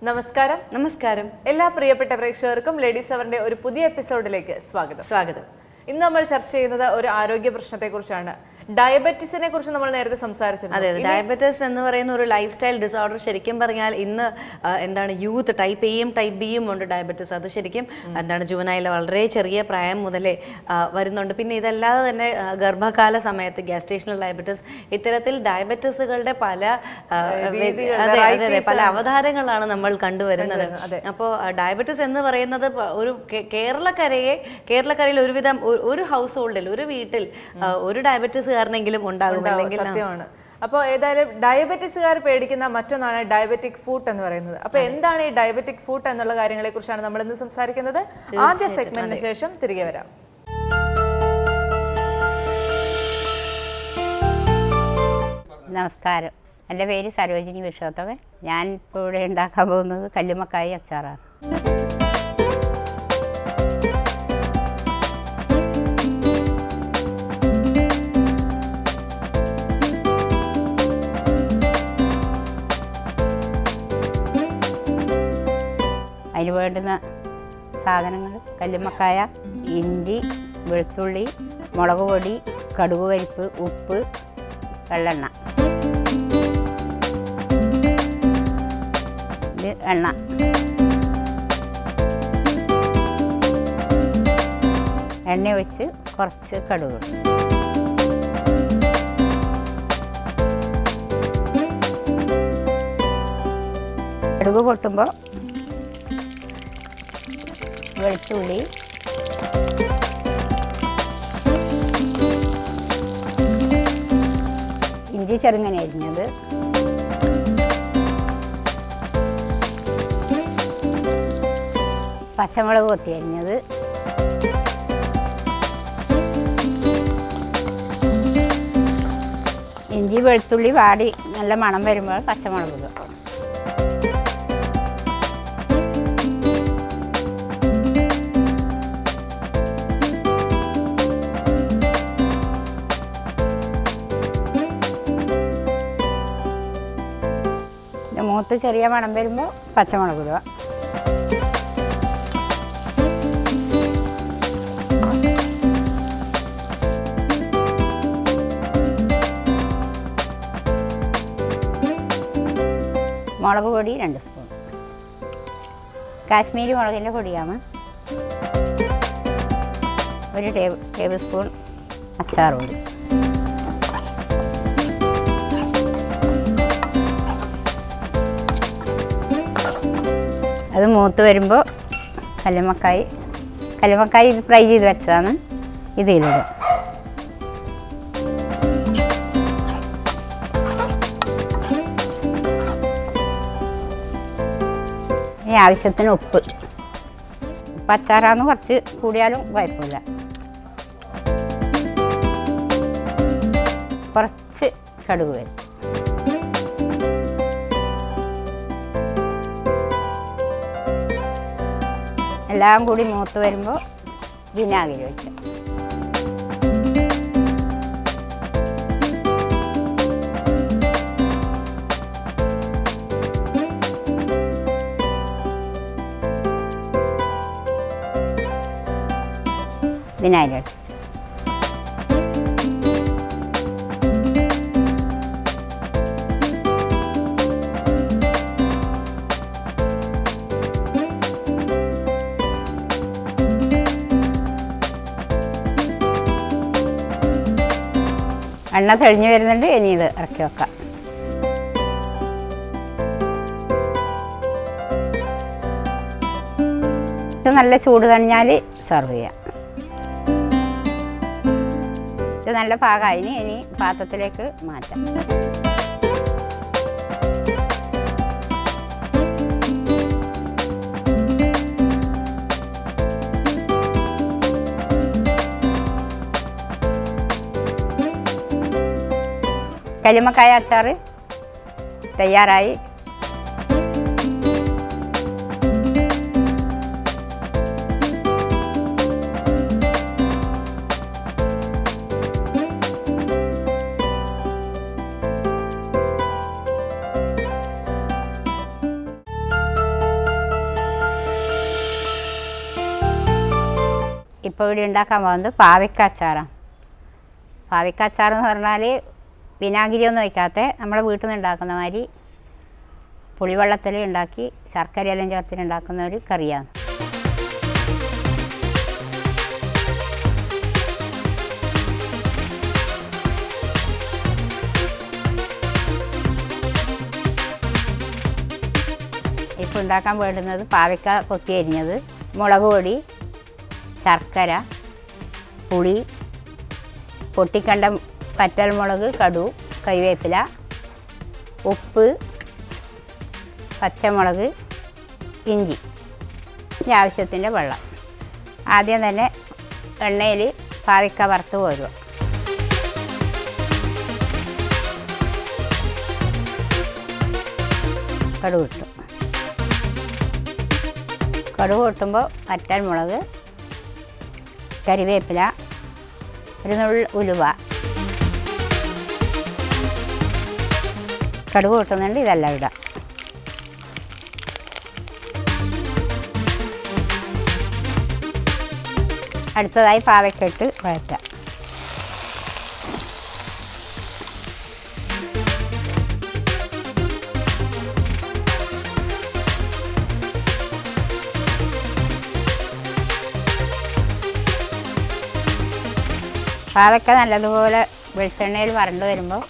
നമസ്കാരം നമസ്കാരം എല്ലാ പ്രിയപ്പെട്ട പ്രേക്ഷകർക്കും ലേഡീസ് അവറിന്റെ ഒരു പുതിയ എപ്പിസോഡിലേക്ക് സ്വാഗതം സ്വാഗതം ഇന്ന് നമ്മൾ ചർച്ച ചെയ്യുന്നത് ഒരു ആരോഗ്യ പ്രശ്നത്തെ കുറിച്ചാണ് ഡയബറ്റീസിനെ കുറിച്ച് നമ്മൾ നേരത്തെ സംസാരിച്ചിരുന്നു അതെ അതെ ഡയബറ്റീസ് എന്ന് പറയുന്ന ഒരു ലൈഫ് സ്റ്റൈൽ ഡിസോർഡർ ശരിക്കും പറഞ്ഞാൽ ഇന്ന് ആ, എന്താണ് യൂത്ത് ടൈപ്പ് എയും ടൈപ്പ് ബിയും ഉണ്ട് ഡയബറ്റീസ് അത് ശരിക്കും എന്താണ് ജൂനൈൽ വളരെ ചെറിയ പ്രായം മുതലേ ആ, വരുന്നുണ്ട് പിന്നെ ഇതല്ലാതെ തന്നെ ആ, ഗർഭകാല സമയത്ത് ഗ്യാസ്റ്റേഷണൽ ഡയബറ്റീസ് ഇത്തരത്തിൽ ഡയബറ്റീസുകളുടെ പല ആ, രീതികൾ, അതെ, അതെ, അതെ, varieties പല അവതാരങ്ങളാണ് നമ്മൾ കണ്ടുവരുന്നത് അപ്പോൾ ഡയബറ്റീസ് എന്ന് പറയുന്നത് പ- ഒരു കേ- കേരളക്കരയെ കേരളക്കരയിൽ ഒരുവിധം ഒ- ഒരു ഹൗസ് ഹോൾഡിൽ ഒരു വീട്ടിൽ ആ, ഒരു ഡയബറ്റീസുകാരനെങ്കിലും ഉണ്ടാകും ഉണ്ടാവും, അല്ലെങ്കിൽ സത്യമാണ് അപ്പോൾ ഏതായാലും ഡയബറ്റീസുകാർ പേടിക്കുന്ന മറ്റൊന്നാണ് ഡയബറ്റിക് ഫുഡ് എന്ന് പറയുന്നത് അപ്പൊ എന്താണ് ഈ ഡയബറ്റിക് ഫുഡ് എന്നുള്ള കാര്യങ്ങളെ കുറിച്ചാണ് നമ്മൾ ഇന്ന് സംസാരിക്കുന്നത് ആദ്യ സെഗ്മെന്റിന് ശേഷം തിരികെ വരാം നമസ്കാരം എൻ്റെ പേര് സരോജിനി വിശ്വത്തവൻ ഞാൻ ഇപ്പോൾ ഇവിടെ ഉണ്ടാക്കാൻ പോകുന്നത് കല്ലുമ്മക്കായി അച്ചാറാണ് അതിന് വേണ്ടുന്ന സാധനങ്ങൾ കല്ലുമ്മക്കായ ഇഞ്ചി വെളുത്തുള്ളി മുളക് പൊടി കടുക് പരിപ്പ് ഉപ്പ് വെള്ളെണ്ണ ഇത് എണ്ണ എണ്ണ ഒഴിച്ച് കുറച്ച് കടുക് ഇടും. കടുക് പൊട്ടുമ്പോൾ വെളുത്തുള്ളി ഇഞ്ചി ചെറുങ്ങനെ അരിഞ്ഞത് പച്ചമുളക് കൊത്തി അരിഞ്ഞത് ഇഞ്ചി വെളുത്തുള്ളി വാടി നല്ല മണം വരുമ്പോൾ പച്ചമുളക് ഇടുക ഇത് മൂത്ത് ചെറിയ മണം വരുമ്പോൾ പച്ചമുളക് ഇടുക മുളക് പൊടി രണ്ട് സ്പൂൺ കാശ്മീരി മുളകിൻ്റെ പൊടിയാണ് ഒരു ടേബിൾ ടേബിൾ സ്പൂൺ അച്ചാർ പൊടി അത് മൂത്ത് വരുമ്പോൾ കല്ലുമ്മക്കായി കല്ലുമ്മക്കായി ഇത് ഫ്രൈ ചെയ്ത് വെച്ചതാണ് ഇതിലിടും ഇനി ആവശ്യത്തിന് ഉപ്പ് ഉപ്പ് അച്ചാറാന്ന് കുറച്ച് കൂടിയാലും കുഴപ്പമില്ല കുറച്ച് കടുക് വരും എല്ലാം കൂടി മൂത്ത് വരുമ്പോൾ വിനാഗിരി വയ്ക്കാം വിനാഗിരി ഒഴിച്ച്. എണ്ണ തെളിഞ്ഞു വരുന്നുണ്ട് ഇനി ഇത് ഇറക്കി വെക്കാം ഇത് നല്ല ചൂട് തണിഞ്ഞാൽ സെർവ് ചെയ്യാം ഇത് നല്ല പാകമായി ഇനി ഇനി പാത്രത്തിലേക്ക് മാറ്റാം കല്ലുമ്മക്കായ അച്ചാർ തയ്യാറായി ഇപ്പോൾ ഇവിടെ ഉണ്ടാക്കാൻ പോകുന്നത് പാവയ്ക്ക അച്ചാറാണ് പാവയ്ക്ക അച്ചാർ എന്ന് പറഞ്ഞാൽ വിനാഗിരി ഒന്നും വയ്ക്കാത്ത നമ്മുടെ വീട്ടിൽ നിന്ന് ഉണ്ടാക്കുന്ന മാതിരി പുളിവെള്ളത്തിൽ ഉണ്ടാക്കി ശർക്കരയെല്ലാം ചേർത്തിട്ട് ഉണ്ടാക്കുന്ന ഒരു കറിയാണ് ഇപ്പോൾ ഉണ്ടാക്കാൻ വേണ്ടുന്നത് പാവയ്ക്ക കൊത്തി അരിഞ്ഞത് മുളക് പൊടി ശർക്കര പുളി പൊട്ടിക്കണ്ട പറ്റൽമുളക് കടു കറിവേപ്പില ഉപ്പ് പച്ചമുളക് ഇഞ്ചി ഇനി ആവശ്യത്തിൻ്റെ വെള്ളം ആദ്യം തന്നെ എണ്ണയിൽ പാവയ്ക്ക വറുത്ത് കോരുക കടുക് ഇട്ടു കടുക് പൊട്ടുമ്പോൾ വറ്റൽ മുളക് കരിവേപ്പില ഒരു നുള്ളി ഉലുവ കടുക് പൊട്ടുന്നുണ്ട് ഇതെല്ലാം ഇടാം അടുത്തതായി പാവയ്ക്കിട്ട് വഴറ്റാം പാവയ്ക്ക നല്ലതുപോലെ വെളിച്ചെണ്ണയിൽ വരണ്ട് വരുമ്പോൾ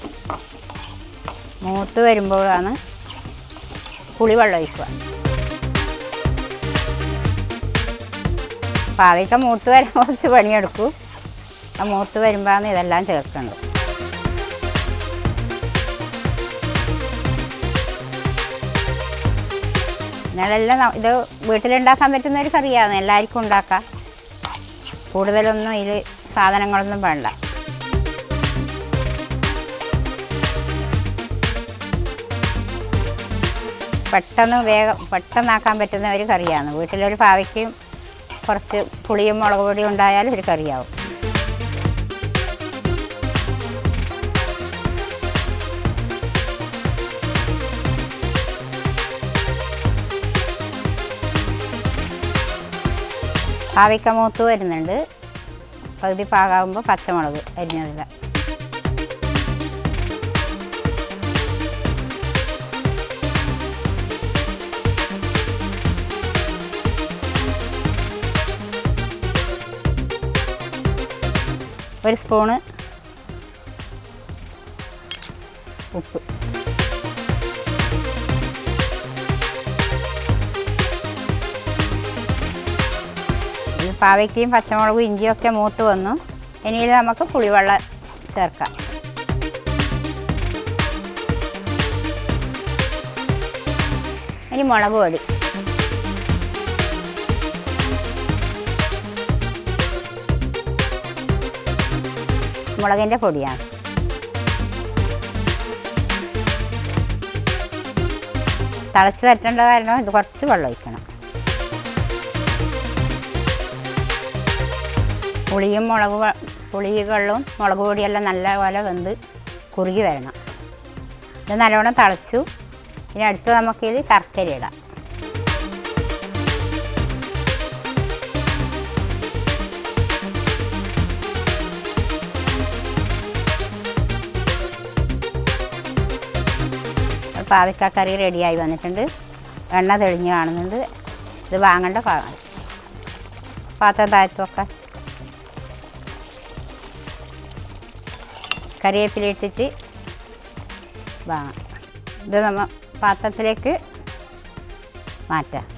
മൂത്ത് വരുമ്പോഴാണ് പുളിവെള്ളം ഒഴിക്കുക പാവയ്ക്ക മൂത്ത് വരാൻ കുറച്ച് പണിയെടുക്കും ആ മൂത്ത് വരുമ്പോഴാണ് ഇതെല്ലാം ചേർക്കേണ്ടത് ഞാനെല്ലാം ന- ഇത് വീട്ടിലുണ്ടാക്കാൻ പറ്റുന്ന ഒരു കറിയാണ് എല്ലാവർക്കും ഉണ്ടാക്കാം കൂടുതലൊന്നും ഇതിൽ സാധനങ്ങളൊന്നും വേണ്ട പെട്ടെന്ന് വേഗം പെട്ടെന്നാക്കാൻ പറ്റുന്ന ഒരു കറിയാണ് വീട്ടിലൊരു പാവയ്ക്കും കുറച്ച് പുളിയും മുളക് പൊടിയും ഉണ്ടായാലും ഒരു കറിയാവും പാവയ്ക്ക മൂത്ത് വരുന്നുണ്ട് പകുതി പാകാകുമ്പോൾ പച്ചമുളക് അരിഞ്ഞതില്ല ഒരു സ്പൂണ് ഉപ്പ് ഈ പാവയ്ക്കയും പച്ചമുളകും ഇഞ്ചിയും ഒക്കെ മൂത്ത് വന്നു ഇനി ഇത് നമുക്ക് പുളിവെള്ളം ചേർക്കാം ഇനി മുളക് പൊടി മുളകിൻ്റെ പൊടിയാണ് തിളച്ച് വരേണ്ട കാരണം ഇത് കുറച്ച് വെള്ളം ഒഴിക്കണം പുളിയും മുളക് വ- പുളികളും മുളക് പൊടിയെല്ലാം നല്ലപോലെ വെന്ത് കുറുകി വരണം ഇത് നല്ലോണം തിളച്ചു ഇനി അടുത്ത് നമുക്കിത് ശർക്കര ഇടാം പാവയ്ക്ക കറി റെഡിയായി വന്നിട്ടുണ്ട് എണ്ണ തെളിഞ്ഞ് കാണുന്നുണ്ട് ഇത് വാങ്ങേണ്ട പാകം പാത്രം താഴ്ത്തു വെക്കാം കറിവേപ്പില ഇട്ടിട്ട് വാങ്ങാം ഇത് നമ്മ പാത്രത്തിലേക്ക് മാറ്റാം